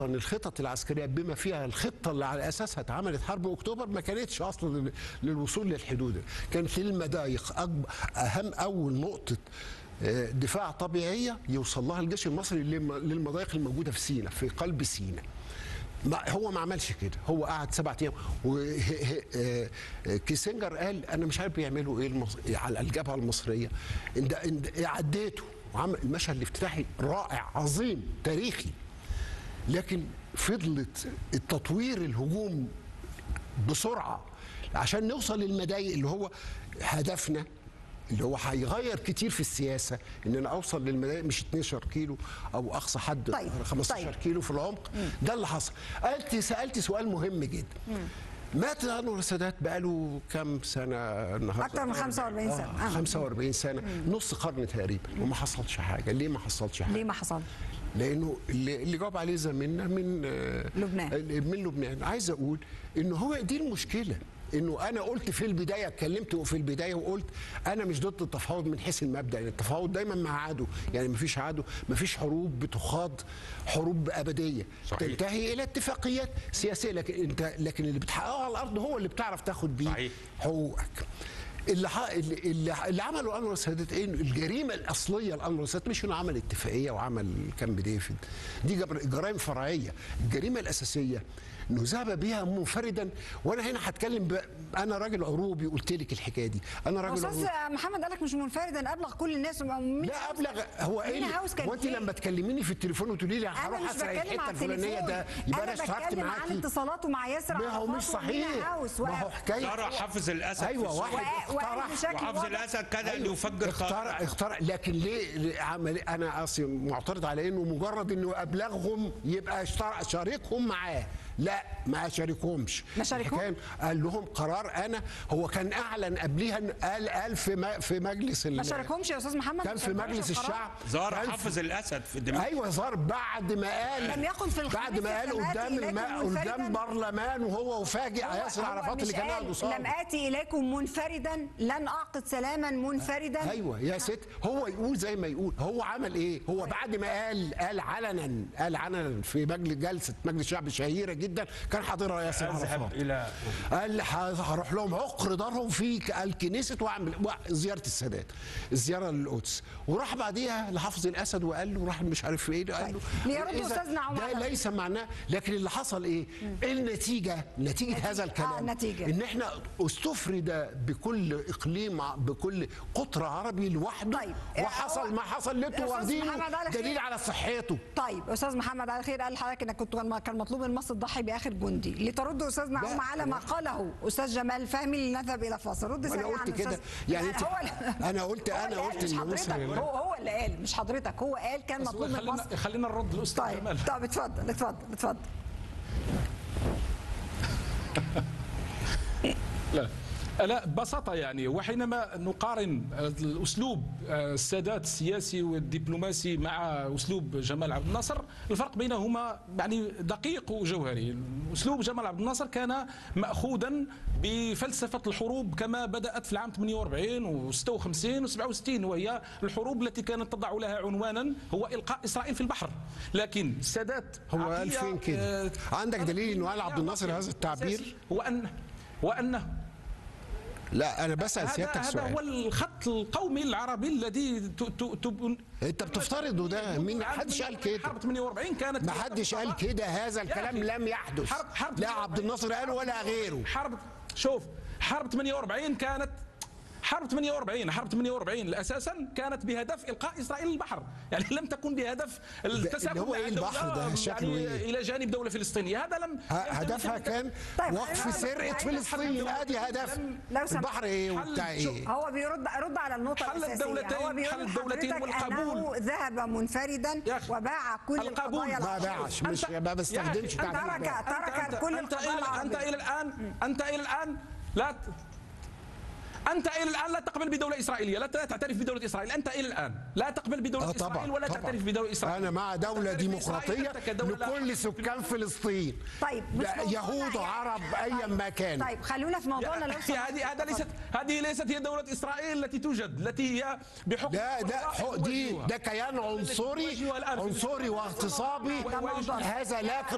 الخطط العسكريه بما فيها الخطه اللي على اساسها اتعملت حرب اكتوبر ما كانتش اصلا لل- للوصول للحدود كانت للمضايق أكبر اهم اول نقطه آه، دفاع طبيعيه يوصل لها الجيش المصري للم- للمضايق الموجوده في سيناء في قلب سيناء ما هو ما عملش كده هو قعد سبعة ايام وكيسنجر قال انا مش عارف بيعملوا ايه المص... على الجبهه المصريه إن إن عديته وعمل المشهد الافتتاحي رائع عظيم تاريخي لكن فضلت التطوير الهجوم بسرعه عشان نوصل للمضايق اللي هو هدفنا اللي هو هيغير كتير في السياسه ان انا اوصل للمضايق مش 12 كيلو او اقصى حد طيب، 15 طيب. كيلو في العمق ده اللي حصل قلت سالت سؤال مهم جدا مات انور السادات بقاله كام سنه النهارده أكتر من 45 سنة. آه. آه. 45 سنه نص قرن تقريبا وما حصلش حاجه ليه ما حصلش حاجه ليه ما حصل؟ لانه اللي اللي جاوب عليه زميلنا من آه، لبنان. من لبنان عايز اقول انه هو دي المشكله انه انا قلت في البدايه اتكلمت في البدايه وقلت انا مش ضد التفاوض من حيث المبدا يعني التفاوض دايما مع عدو يعني مفيش عدو مفيش حروب بتخاض حروب ابديه صحيح. تنتهي الى اتفاقيات سياسيه لكن انت لكن اللي بتحققه على الارض هو اللي بتعرف تاخد بيه صحيح. حقوقك اللي ح... اللي, اللي, اللي عمله انور السادات ايه إنه الجريمه الاصليه لانور السادات مش انه عمل اتفاقيه وعمل كامب ديفيد دي جبر... جرائم فرعيه الجريمه الاساسيه انه ذهب بها منفردا وانا هنا هتكلم ب... انا راجل عروبي قلت لك الحكايه دي انا راجل استاذ عروبي محمد قالك مش منفردا ابلغ كل الناس ومين لا ابلغ هو مين ايه هاوس كان هو انت فين؟ لما تكلميني في التليفون وتقولي لي انا هروح مش اسرق بتكلم الحته على الفلانيه التليفون ده يبقى انا انا اشتركت بتكلم عن معاكي اتصالاته مع ياسر ما هو مش عرفات ومين صحيح هاوس ما هو و- حكايه زرع حافظ الاسد ايوه في السوق. واحد و- وقال اقترح بشكل وحافظ واضح الاسد كاد ان أيوة. يفجر اخترع قاهرة اخترع لكن ليه ليه عمل انا اصلا معترض على انه مجرد انه ابلغهم يبقى اشترع شاركهم معاه لا ما شاركهمش ما شاركهم؟ كان قال لهم قرار انا هو كان اعلن قبليها إن قال قال في م- في مجلس ال- ما شاركهمش يا استاذ محمد كان ما في شاركهمش مجلس القرار؟ الشعب زار كان في- حافظ الاسد في دمشق ايوه زار بعد ما قال لم يقل في الخميس بعد ما قال لم آتي قدام إليكم الم... منفرداً. قدام برلمان وهو وفاجئ هو- ياسر هو عرفات مش اللي كان قال عنده صار لم اتي اليكم منفردا لن اعقد سلاما منفردا ايوه يا ست هو يقول زي ما يقول هو عمل ايه هو بعد ما قال قال علنا قال علنا في مجلس جلسه مجلس الشعب شهيره جدا كان حاضرها ياسر اذهب عرفات الى قال ه- هروح لهم عقر دارهم في ك- الكنيسة واعمل وا- زياره السادات الزياره للقدس وراح بعديها لحافظ الاسد وقال له راح مش عارف ايه قال له ليرد إذا أستاذنا عمر ده على- ليس معناه لكن اللي حصل ايه النتيجه نتيجه هذا الكلام آه، النتيجة. ان احنا استفرد بكل اقليم ع- بكل قطر عربي لوحده طيب. وحصل ما حصل اللي انتوا أستاذ واخدينه محمد علي خير. دليل على صحته طيب استاذ محمد على خير قال لحضرتك انك كنت كان مطلوب من مصر تضحي باخر جندي لترد استاذ نعوم لا، على ما لا. قاله استاذ جمال فهمي لنذهب الى فاصل رد انا سريعا قلت أستاذ- كده يعني لا، انت هو اللي- انا قلت هو انا اللي قال قلت مش ان حضرتك مصر هو هو اللي قال مش حضرتك هو قال كان مطلوب من مصر خلينا خلينا نرد الاستاذ طيب جمال طب اتفضل اتفضل اتفضل لا لا ببساطة يعني وحينما نقارن الأسلوب السادات السياسي والدبلوماسي مع أسلوب جمال عبد الناصر الفرق بينهما يعني دقيق وجوهري أسلوب جمال عبد الناصر كان مأخوذا بفلسفة الحروب كما بدأت في العام 48 و56 و67 وهي الحروب التي كانت تضع لها عنوانا هو إلقاء إسرائيل في البحر لكن السادات هو قال عقلية، فين كده؟ آه، عندك دليل إنه قال عبد الناصر هذا التعبير؟ أساسي، وأن وأنه لا انا بسال هذا سيادتك هذا سؤال هو الخط القومي العربي الذي ت- ت- ت- انت بتفترضه ده مين حدش قال كده حرب 48 كانت ما حدش قال كده هذا الكلام أخي، لم يحدث حرب حرب لا عبد الناصر قال ولا غيره حرب شوف حرب 48 كانت حرب 48 حرب 48 اساسا كانت بهدف القاء اسرائيل البحر يعني لم تكن بهدف التساهل اللي هو إيه مع البحر دولة ده؟ شكله يعني إيه؟ الى جانب دوله فلسطينيه هذا لم ه- هدفها كان طيب، وقف أنا- سرقه أنا- فلسطين ادي هدف لو سمحت. البحر ايه حل وبتاع شو- ايه هو بيرد رد على النقطة حل الأساسية الدولتين- هو بيقول حل الدولتين لحضرتك والقبول. أنه ذهب منفردا يا أخي، وباع كل القبول. القضايا ما العربية. باعش مش أنت- ما بستخدمش يا أخي، تعبير ترك- باع. ترك كل أنت القضايا إلى أنت العربية. إلى الآن أنت إلى الآن لا ت- أنت إلى الآن لا تقبل بدولة إسرائيلية لا تعترف بدولة إسرائيل أنت إلى الآن لا تقبل بدولة آه طبعا إسرائيل ولا طبعا. تعترف بدولة إسرائيل انا مع دوله تعترف بإسرائيل ديمقراطيه أنت كدولة لكل سكان فلسطين طيب مش لا، موضوعنا يهود يعني. عرب ايا ما كان طيب خلونا في موضوعنا لو يا أخي سمحت. هذه هذا ليست هذه ليست هي دولة إسرائيل التي توجد التي هي بحكم ده ده حق- دي ده كيان عنصري يواجهها الآن في عنصري واغتصابي ده موضوع. هذا لا